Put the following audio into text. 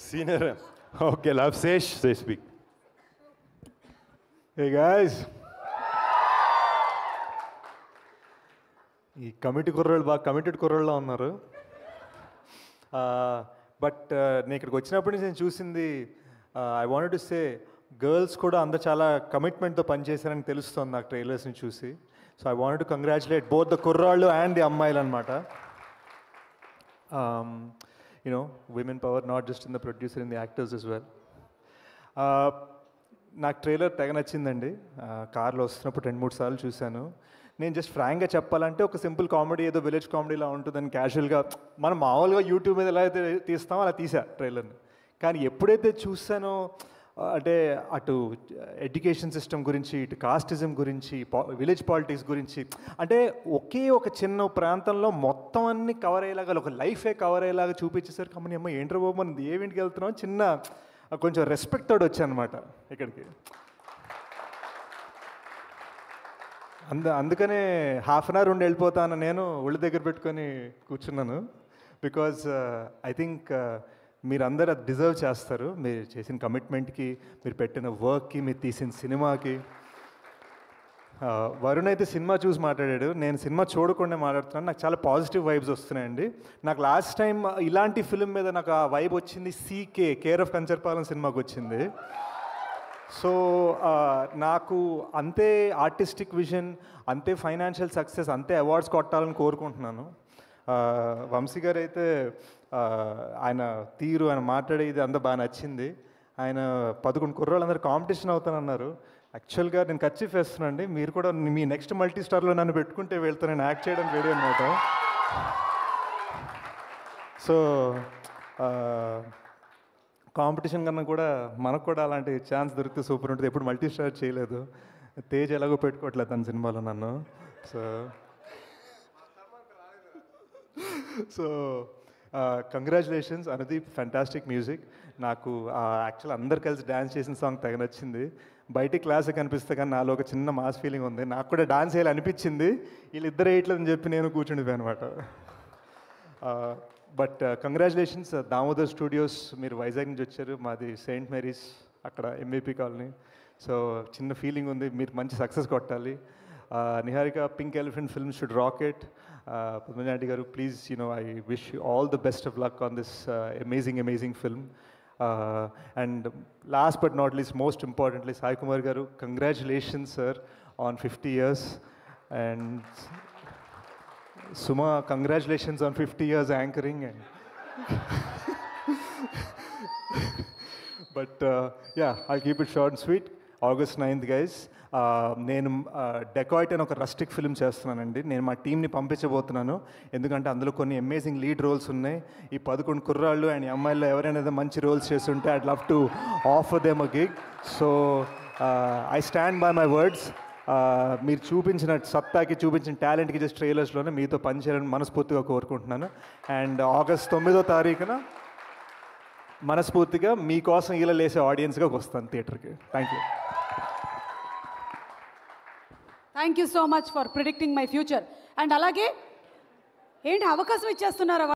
Senior. Okay, love Sesh, say speak. Hey guys ఈ committee Kurrollu బాగా committed కుర్రోళ్ళలో ఉన్నారు but నేను ఇక్కడికి వచ్చినప్పటి నుంచి నేను చూసింది I want to say girls కూడా అందరు చాలా కమిట్మెంట్తో పనిచేశారని తెలుస్తుంది నాకు ట్రైలర్స్ని చూసి so I want to congratulate both the కుర్రాళ్ళు అండ్ ది అమ్మాయిలు అనమాట you know women power not just in the producer in the actors as well నాకు ట్రైలర్ తెగ నచ్చిందండి ఆ, కార్లో వస్తున్నప్పుడు రెండు మూడు సార్లు చూశాను నేను జస్ట్ ఫ్రాంక్గా చెప్పాలంటే ఒక సింపుల్ కామెడీ ఏదో విలేజ్ కామెడీలా ఉంటుందని క్యాజువల్గా మనం మామూలుగా యూట్యూబ్ మీద ఎలా అయితే తీస్తామో అలా తీసా ట్రైలర్ని కానీ ఎప్పుడైతే చూసానో ఆ, అంటే అటు ఎడ్యుకేషన్ సిస్టమ్ గురించి ఇటు కాస్టిజం గురించి విలేజ్ పాలిటిక్స్ గురించి అంటే ఒకే ఒక చిన్న ప్రాంతంలో మొత్తం అన్ని కవర్ అయ్యేలాగా ఒక లైఫే కవర్ అయ్యేలాగా చూపించేసరికి అమ్మని అమ్మ ఏంట్రా బాబు మనం ఏమింటికి వెళ్తున్నాం చిన్న కొంచెం రెస్పెక్ట్ తోడు వచ్చానమాట ఇక్కడికి అంద అందుకనే హాఫ్ అన్ అవర్ ఉండి వెళ్ళిపోతాను నేను ఒళ్ళు దగ్గర పెట్టుకొని కూర్చున్నాను బికాజ్ ఐ థింక్ మీరందరూ అది డిజర్వ్ చేస్తారు మీరు చేసిన కమిట్మెంట్కి మీరు పెట్టిన వర్క్కి మీరు తీసిన సినిమాకి ఆ, వరుణ్ అయితే సినిమా చూసి మాట్లాడాడు నేను సినిమా చూడకుండా మాట్లాడుతున్నాను నాకు చాలా పాజిటివ్ వైబ్స్ వస్తున్నాయండి నాకు లాస్ట్ టైం ఇలాంటి ఫిల్మ్ మీద నాకు ఆ వైబ్ వచ్చింది సీకే కేర్ ఆఫ్ కంచర్పాలెం సినిమాకి వచ్చింది సో ఆ, నాకు అంతే ఆర్టిస్టిక్ విజన్ అంతే ఫైనాన్షియల్ సక్సెస్ అంతే అవార్డ్స్ కొట్టాలని కోరుకుంటున్నాను ఆ, వంశీ గారు అయితే ఆ, ఆయన తీరు ఆయన మాట్లాడేది అంతా బాగా నచ్చింది ఆయన పదకొండు కుర్రోళ్ళందరూ కాంపిటీషన్ అవుతానన్నారు యాక్చువల్గా నేను ఖర్చు వేస్తున్నానండి మీరు కూడా మీ నెక్స్ట్ మల్టీ స్టార్లో నన్ను పెట్టుకుంటే వెళ్తాను నేను యాక్ట్ చేయడం రెడీ అనమాట సో కాంపిటీషన్ కన్నా కూడా మనకు కూడా అలాంటి ఛాన్స్ దొరికితే సూపర్ ఉంటుంది ఎప్పుడు మల్టీ స్టార్ చేయలేదు తేజ్ ఎలాగో పెట్టుకోవట్లేదు తన సినిమాలో నన్ను సో సో కంగ్రాచులేషన్స్ అనేది ఫ్యాంటాస్టిక్ మ్యూజిక్ నాకు యాక్చువల్ అందరు కలిసి డ్యాన్స్ చేసిన సాంగ్ తెగ నచ్చింది బయట క్లాస్ కనిపిస్తే కానీ నాలో ఒక చిన్న మాస్ ఫీలింగ్ ఉంది నాకు కూడా డాన్స్ చేయాలి అనిపించింది వీళ్ళిద్దరు వేయట్లేదని చెప్పి నేను కూర్చుండిపోయాను అనమాట బట్ కంగ్రాచులేషన్స్ దామోదర్ స్టూడియోస్ మీరు వైజాగ్ నుంచి వచ్చారు మాది సెయింట్ మేరీస్ అక్కడ ఎంఏపీ కాలనీ సో చిన్న ఫీలింగ్ ఉంది మీరు మంచి సక్సెస్ కొట్టాలి Niharika Pink Elephant film should rocket పద్మజాంటి garu please you know I wish all the best of luck on this amazing amazing film and last but not least most importantly Sai Kumar garu congratulations sir on fifty years and Suma, congratulations on 50 years anchoring. And but uh, yeah, I'll keep it short and sweet. August ninth guys నేను Dacoit అని ఒక rustic film చేస్తున్నానండి నేను మా టీంని పంపించబోతున్నాను ఎందుకంటే అందులో కొన్ని అమేజింగ్ లీడ్ రోల్స్ ఉన్నాయి ఈ పదకొండు కుర్రాళ్ళు అండ్ ఈ అమ్మాయిల్లో ఎవరైనా ఏదో మంచి రోల్స్ చేస్తుంటే I'd love to offer them a gig so I stand by my words మీరు చూపించిన సత్తాకి చూపించిన టాలెంట్కి జస్ట్ ట్రైలర్స్లోనే మీతో పనిచేయాలని మనస్ఫూర్తిగా కోరుకుంటున్నాను అండ్ ఆగస్ట్ తొమ్మిదో తారీఖున మనస్ఫూర్తిగా మీకోసం ఇలా లేసే ఆడియన్స్గా వస్తాను థియేటర్కి thank you thank you so much for predicting my future and అలాగే ఏంటి అవకాశం ఇచ్చేస్తున్నారా